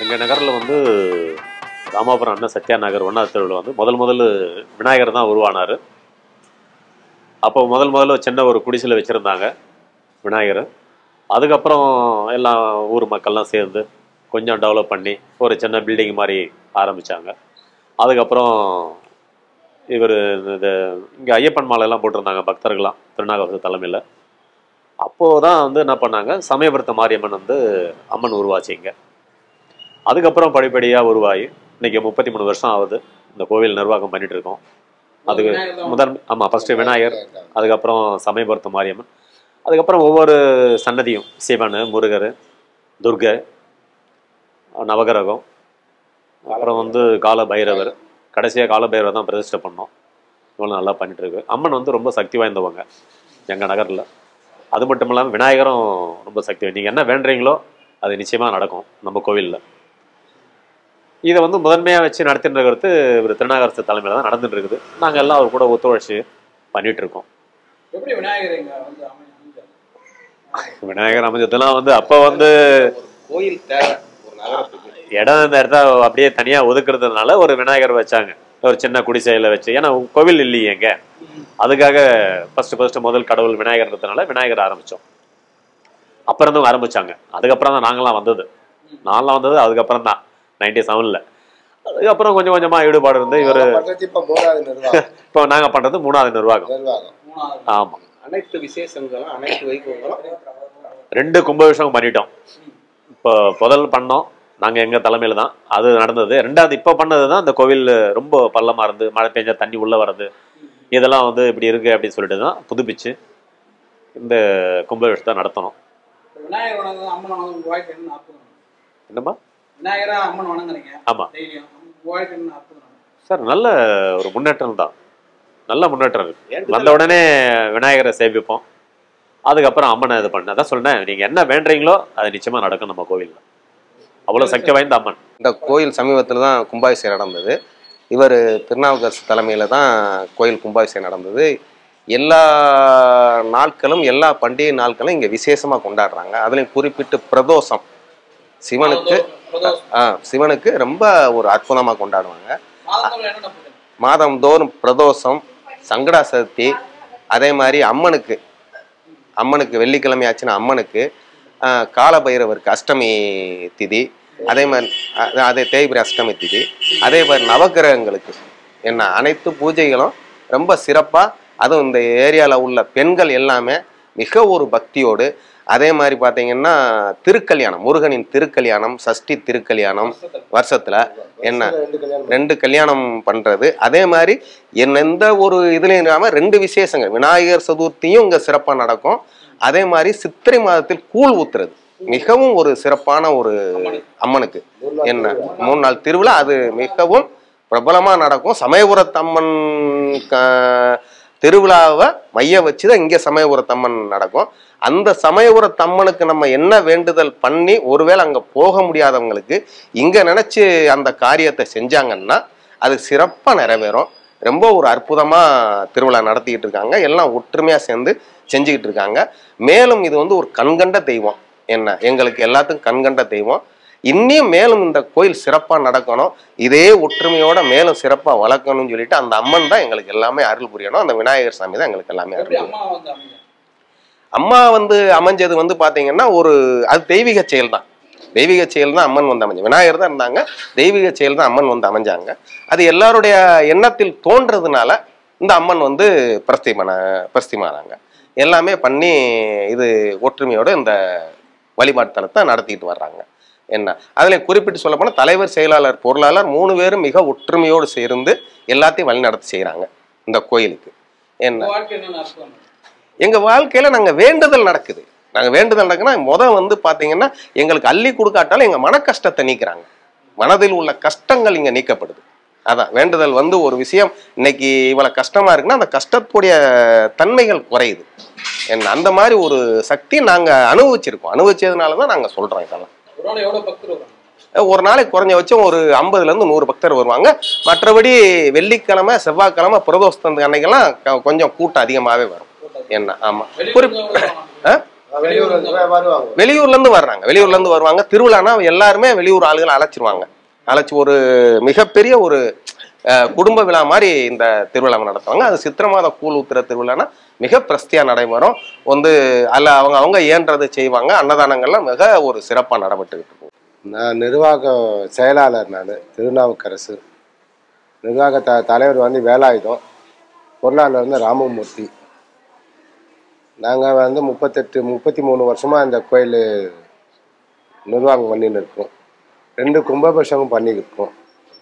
எங்கள் நகரில் வந்து ராமாபுரம் அண்ணன் சத்யா நகர் ஒன்றாவது தெருவில் வந்து முதல் முதல்ல விநாயகர் தான் உருவானார் அப்போ முதல் முதல்ல சின்ன ஒரு குடிசையில் வச்சுருந்தாங்க விநாயகர் அதுக்கப்புறம் எல்லாம் ஊர் மக்கள்லாம் சேர்ந்து கொஞ்சம் டெவலப் பண்ணி ஒரு சின்ன பில்டிங் மாதிரி ஆரம்பித்தாங்க அதுக்கப்புறம் இவர் இது இங்கே ஐயப்பன் மாலையெல்லாம் போட்டிருந்தாங்க பக்தர்கள்லாம் திருநாகவச தலைமையில் அப்போது தான் வந்து என்ன பண்ணாங்க சமயபுரத்து மாரியம்மன் வந்து அம்மன் உருவாச்சு இங்கே அதுக்கப்புறம் படிப்படியாக உருவாகி இன்னைக்கு முப்பத்தி மூணு வருஷம் ஆகுது இந்த கோவில் நிர்வாகம் பண்ணிட்டு இருக்கோம் அதுக்கு முதல் ஆமாம் ஃபஸ்ட்டு விநாயகர் அதுக்கப்புறம் சமயபுரத்து மாரியம்மன் அதுக்கப்புறம் ஒவ்வொரு சன்னதியும் சிவன் முருகர் துர்கை நவகிரகம் அப்புறம் வந்து கால பைரவர் கடைசியாக கால பைரவர் தான் பிரதிஷ்டை பண்ணோம் இவ்வளோ நல்லா பண்ணிட்டு இருக்கு அம்மன் வந்து ரொம்ப சக்தி வாய்ந்தவங்க எங்கள் நகரில் அது மட்டும் இல்லாமல் விநாயகரும் ரொம்ப சக்தி வாய்ந்த நீங்கள் என்ன வேண்டுறீங்களோ அது நிச்சயமாக நடக்கும் நம்ம கோவிலில் இதை வந்து முதன்மையாக வச்சு நடத்திட்டு இருக்கிறது இவர் திருநாகரசு தலைமையில் தான் நடந்துட்டு இருக்குது நாங்கள் எல்லாம் அவர் கூட ஒத்துழைச்சு பண்ணிட்டு இருக்கோம் எப்படி விநாயகர் இங்க வந்து அமை- அமைஞ்சார்? விநாயகர் அமைஞ்சதெல்லாம் வந்து அப்போ வந்து கோயில் தேவை ஒரு நகரத்துக்கு இடம் இந்த இடத்த அப்படியே தனியாக ஒதுக்குறதுனால ஒரு விநாயகர் வச்சாங்க ஒரு சின்ன குடிசையில் வச்சு ஏன்னா கோவில் இல்லையே எங்க அதுக்காக ஃபர்ஸ்ட் ஃபர்ஸ்ட் முதல் கடவுள் விநாயகர்ன்றதுனால விநாயகர் ஆரம்பித்தோம் அப்புறம் தான் ஆரம்பிச்சாங்க அதுக்கப்புறம் தான் நாங்களாம் வந்தது நான்லாம் வந்தது அதுக்கப்புறம் தான் நைன்டி செவனில் அதுக்கப்புறம் கொஞ்சம் கொஞ்சமாக ஈடுபாடு இருந்து இவர் பண்றது இப்ப மூணாவது நிர்வாகம் இப்போ நாங்கள் பண்ணுறது மூணாவது நிர்வாகம் நிர்வாகம் மூணாவது ஆமாம் அனைத்து விசேஷங்களும் அனைத்து வைபவங்களும் ரெண்டு கும்பாபிஷேகம் பண்ணிட்டோம் இப்போ முதல் பண்ணோம் நாங்கள் எங்கள் தலைமையில் தான் அது நடந்தது ரெண்டாவது இப்போ பண்ணது தான் இந்த கோவில் ரொம்ப பள்ளமாக இருந்து மழை பெஞ்சா தண்ணி உள்ளே வர்றது இதெல்லாம் வந்து இப்படி இருக்கு அப்படின்னு சொல்லிட்டு தான் புதுப்பிச்சு இந்த கும்பாபிஷேகத்தை நடத்தணும் இப்ப விநாயகர் வணங்க அம்மன் வணங்க உங்க வாழ்க்கை என்ன அற்புதம் என்னம்மா விநாயகரா அம்மன் வணங்குறீங்க ஆமாம் டெய்லியும் உங்க வாழ்க்கை என்ன அற்புதம் சார் நல்ல ஒரு முன்னேற்றம் தான் நல்ல முன்னேற்றம் இருக்கு வந்த உடனே விநாயகரை சேவிப்போம் அதுக்கப்புறம் அம்மனை இது பண்ண அதான் சொன்னேன் நீங்கள் என்ன வேண்டுறீங்களோ அது நிச்சயமாக நடக்கும் நம்ம கோவிலில் அவ்வளோ சக்தி வாய்ந்த அம்மன் இந்த கோயில் சமீபத்தில் தான் கும்பாபிஷேகம் நடந்தது இவர் திருநாவுக்கரசு தலைமையில் தான் கோயில் கும்பாபிஷேகம் நடந்தது எல்லா நாட்களும் எல்லா பண்டிகை நாட்களும் இங்கே விசேஷமாக கொண்டாடுறாங்க அதுலேயும் குறிப்பிட்டு பிரதோஷம் சிவனுக்கு பிரதோஷம். ஆ சிவனுக்கு ரொம்ப ஒரு அற்புதமாக கொண்டாடுவாங்க மாதங்கள் என்னென்ன பூஜை மாதந்தோறும் பிரதோஷம் சங்கடா சதுர்த்தி அதே மாதிரி அம்மனுக்கு அம்மனுக்கு வெள்ளிக்கிழமை ஆச்சுன்னா அம்மனுக்கு ஆஹ், காலபைரவருக்கு அஷ்டமி திதி அதே மாதிரி அ- அதே தேய்பிரி அஷ்டமி திதி அதே மாதிரி நவக்கிரகங்களுக்கு என்ன அனைத்து பூஜைகளும் ரொம்ப சிறப்பாக அதுவும் இந்த ஏரியாவில் உள்ள பெண்கள் எல்லாமே மிக ஒரு பக்தியோடு அதே மாதிரி பார்த்தீங்கன்னா திருக்கல்யாணம் முருகனின் திருக்கல்யாணம் சஷ்டி திருக்கல்யாணம் வருஷத்தில் என்ன ரெண்டு கல்யாணம் ரெண்டு கல்யாணம் பண்றது அதே மாதிரி என்ன எந்த ஒரு இதுலையும் இல்லாம ரெண்டு விசேஷங்கள் விநாயகர் சதுர்த்தியும் இங்க சிறப்பா நடக்கும் அதே மாதிரி சித்திரை மாதத்தில் கூழ் ஊத்துறது மிகவும் ஒரு சிறப்பான ஒரு அம்மனுக்கு என்ன மூணு நாள் திருவிழா அது மிகவும் பிரபலமா நடக்கும் சமயபுரத்தம்மன் க- திருவிழாவை மைய வச்சு தான் இங்கே சமயபுரத்தம்மன் நடக்கும் அந்த சமயபுரத்தம்மனுக்கு நம்ம என்ன வேண்டுதல் பண்ணி ஒருவேளை அங்கே போக முடியாதவங்களுக்கு இங்கே நினச்சி அந்த காரியத்தை செஞ்சாங்கன்னா அது சிறப்பாக நிறைவேறும் ரொம்ப ஒரு அற்புதமாக திருவிழா நடத்திக்கிட்டு இருக்காங்க எல்லாம் ஒற்றுமையாக சேர்ந்து செஞ்சுக்கிட்டு இருக்காங்க மேலும் இது வந்து ஒரு கண்கண்ட தெய்வம் என்ன எங்களுக்கு எல்லாத்துக்கும் கண்கண்ட தெய்வம் இன்னியும் மேலும் இந்த கோயில் சிறப்பாக நடக்கணும் இதே ஒற்றுமையோட மேலும் சிறப்பாக வளர்க்கணும்னு சொல்லிட்டு அந்த அம்மன் தான் எங்களுக்கு எல்லாமே அருள் புரியணும் அந்த விநாயகர் சாமி தான் எங்களுக்கு எல்லாமே அருள் எப்படி புரியணும் அம்மா வந்து அமைஞ்சார் அம்மா வந்து அமைஞ்சது வந்து பாத்தீங்கன்னா ஒரு அது தெய்வீக செயல் தான் தெய்வீக செயல் தான் அம்மன் வந்து அமைஞ்சு விநாயகர் தான் இருந்தாங்க தெய்வீக செயல் தான் அம்மன் வந்து அமைஞ்சாங்க அது எல்லாருடைய எண்ணத்தில் தோன்றதுனால இந்த அம்மன் வந்து பிரஸ்திமான பிரஸ்திமானாங்க எல்லாமே பண்ணி இது ஒற்றுமையோட இந்த வழிபாட்டு தலத்தை நடத்திட்டு வர்றாங்க என்ன அதில் குறிப்பிட்டு சொல்ல போனால் தலைவர் செயலாளர் பொருளாளர் மூணு பேரும் மிக ஒற்றுமையோடு சேர்ந்து எல்லாத்தையும் வழிநடத்தி செய்கிறாங்க இந்த கோயிலுக்கு என்ன உங்க வாழ்க்கை என்னென்ன அற்புதம் எங்க வாழ்க்கையில நாங்க வேண்டுதல் நடக்குது நாங்க வேண்டுதல் நடக்குன்னா முத வந்து பாத்தீங்கன்னா எங்களுக்கு அள்ளி கொடுக்காட்டாலும் எங்க மன கஷ்டத்தை நீக்குறாங்க மனதில் உள்ள கஷ்டங்கள் இங்க நீக்கப்படுது அதான் வேண்டுதல் வந்து ஒரு விஷயம் இன்னைக்கு இவ்வளவு கஷ்டமா இருக்குன்னா அந்த கஷ்டத்துடைய தன்மைகள் குறையுது என்ன அந்த மாதிரி ஒரு சக்தி நாங்க அனுபவிச்சிருக்கோம் அனுபவிச்சதுனால தான் நாங்க சொல்றோம் இதெல்லாம் ஒரு நாள் எவ்வளவு பக்தர் வருவாங்க ஒரு நாளைக்கு குறைஞ்சபட்சம் ஒரு ஐம்பதுல இருந்து நூறு பக்தர் வருவாங்க மற்றபடி வெள்ளிக்கிழமை செவ்வாய்க்கிழமை பிரதோஷத்து அன்னைக்கெல்லாம் க- கொஞ்சம் கூட்டம் அதிகமாகவே வரும் என்ன ஆமா குறிப் வெளியூர்ல வருவாங்க. ஆ? வெளியூர்ல இருந்து வ- வருவாங்க வெளியூர்ல இருந்து வர்றாங்க வெளியூர்ல இருந்து வருவாங்க திருவிழானா எல்லாருமே வெளியூர் ஆளுகளை அழைச்சிருவாங்க அழைச்சி ஒரு மிகப்பெரிய ஒரு அஹ், குடும்ப விழா மாதிரி இந்த திருவிழா நடத்துவாங்க அது சித்திர மாத கூழ் ஊத்துற திருவிழானா மிக பிரஸ்தியா நடைபெறும் வந்து அதில் அவங்க அவங்க இயன்றதை செய்வாங்க அன்னதானங்கள்லாம் மிக ஒரு சிறப்பாக நடைபெற்றுக்கிட்டு இருக்கும் நான் நிர்வாக செயலாளர் நான் திருநாவுக்கரசு நிர்வாக த தலைவர் வந்து வேலாயுதம் பொருளாளர் வந்து ராமமூர்த்தி நாங்கள் வந்து முப்பத்தெட்டு முப்பத்தி மூணு வருஷமாக இந்த கோயில் நிர்வாகம் பண்ணின்னு இருக்கோம் ரெண்டு கும்பாபிஷேகம் பண்ணியிருக்கோம்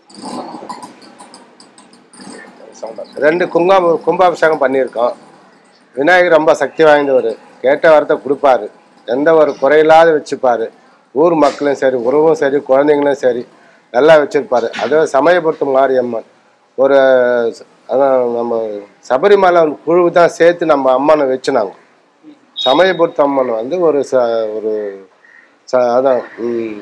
ரெண்டு குங்கா கும்பாபிஷேகம் பண்ணியிருக்கோம் விநாயகர் ரொம்ப சக்தி வாய்ந்தவர் கேட்ட வரத்தை கொடுப்பாரு எந்த ஒரு குறையில்லாத வச்சுப்பாரு ஊர் மக்களும் சரி உறவும் சரி குழந்தைங்களும் சரி நல்லா வச்சிருப்பாரு அதே சமயபுரத்து மாரியம்மன் ஒரு அதான் நம்ம சபரிமலை குழு தான் சேர்த்து நம்ம அம்மனை வச்சுனாங்க சமயபுரத்து அம்மன் வந்து ஒரு ச ஒரு ச அதான் ம்,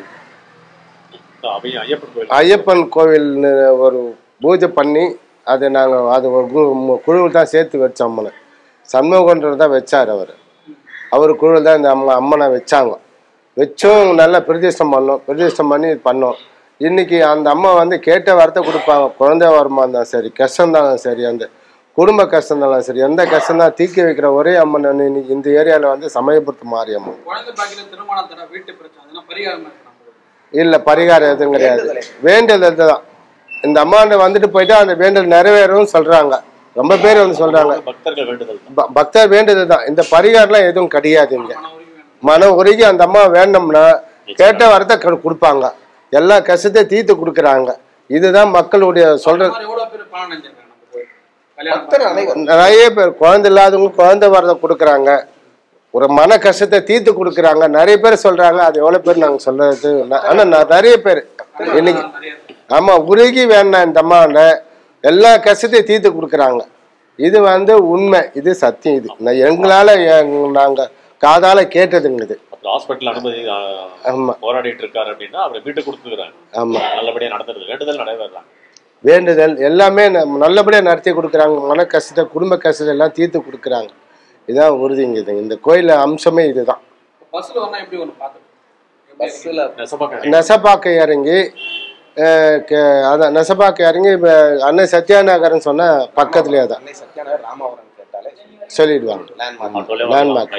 அவையும் ஐயப்பன் கோயில் ஐயப்பன் கோவில்னு ஒரு பூஜை பண்ணி அதை நாங்கள் அது ஒரு கு- குழுவில் தான் சேர்த்து வச்சோம் அம்மனை சண்முகன்றவர் தான் வச்சார் அவர் அவர் குழுவில் தான் இந்த அம்மா அம்மனை வச்சாங்க வச்சும் நல்லா பிரதிஷ்டம் பண்ணோம் பிரதிஷ்டம் பண்ணி பண்ணோம் இன்னைக்கு அந்த அம்மா வந்து கேட்ட வார்த்தை கொடுப்பாங்க குழந்தை வருமா இருந்தாலும் சரி கஷ்டம் இருந்தாலும் சரி அந்த குடும்ப கஷ்டம் இருந்தாலும் சரி எந்த கஷ்டம் தான் தீக்கி வைக்கிற ஒரே அம்மன் வந்து இன்னைக்கு இந்த ஏரியாவில் வந்து சமயபுரத்து மாரியம்மன் குழந்தை பாக்கியில திருமணம் தடை வீட்டு பிரச்சனை அதெல்லாம் பரிகாரம் இருக்கு நம்ம இல்லை பரிகாரம் எதுவும் கிடையாது வேண்டுதல் தான் இந்த அம்மாண்ட வந்துட்டு போயிட்டா அந்த வேண்டல் நிறைவேறும்னு சொல்றாங்க ரொம்ப பேர் வந்து சொல்றாங்க பக்தர்கள் வேண்டுதல் தான். ப- பக்தர் வேண்டுதல் தான் இந்த பரிகாரம்லாம் எதுவும் கிடையாது இங்க மன உரிமை வேணும் மன உருகி அந்த அம்மா வேண்டோம்னா கேட்ட வரத்தை கொடு- கொடுப்பாங்க எல்லா கஷ்டத்தையும் தீர்த்து கொடுக்குறாங்க இதுதான் மக்களுடைய சொல்ற இந்த மாதிரி எவ்வளவு பேர் பணம் நினைஞ்சிருக்காங்க நம்ம போய் கல்யாணம் நிறைய பேர் குழந்தை இல்லாதவங்க குழந்தை வரதை கொடுக்குறாங்க ஒரு மன கஷ்டத்தை தீர்த்து கொடுக்குறாங்க நிறைய பேர் சொல்றாங்க அது எவ்வளவு பேர் நாங்க சொல்றது ந- ஆனா ந- நிறைய பேர் இன்னைக்கு நிறைய இருக்கு. ஆமா உருகி வேண்டாம் இந்த அம்மாண்ட எல்லா கஷ்டத்தையும் தீர்த்து கொடுக்குறாங்க இது வந்து உண்மை இது சத்தியம் இது நான் எங்களால எங்க- நாங்க காதால கேட்டதுங்க இது அப்புறம் ஹாஸ்பிட்டல் அனுமதி ஆ, ஆமா போராடிட்டு இருக்காரு அப்படின்னா அவரை வீட்டுக்கு கொடுத்துக்கிறாங்க ஆமா நல்லபடியா நடந்துருது வேண்டுதல் நிறைவேறாங்க வேண்டுதல் எல்லாமே நம்ம நல்லபடியா நடத்தி கொடுக்குறாங்க மன கஷ்டத்தை குடும்ப கஷ்டத்தை எல்லாம் தீர்த்து கொடுக்குறாங்க இதான் உறுதிங்க இது இந்த கோயில அம்சமே இதுதான் பஸ்ல வந்தா எப்படி ஒண்ணு பாத்துருக்கோம் பஸ்ல நெசப்பாக்க நெசப்பாக்க இறங்கி அஹ், கே- அதான் நெசப்பாக்க இறங்கி இப்ப அண்ணன் சத்யாநகர்னு சொன்னா பக்கத்துலயே தான் அன்னை சத்யானகர் ராமவரம் கேட்டாலே சொல்லிடுவாங்க லேண்ட்மார்க்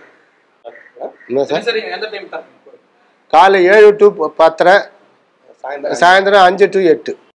என்ன சார் சரி எந்த டைம் தரணும் காலை ஏழு டு பத்தரை சாயந்தரம் சாயந்தரம் அஞ்சு டு எட்டு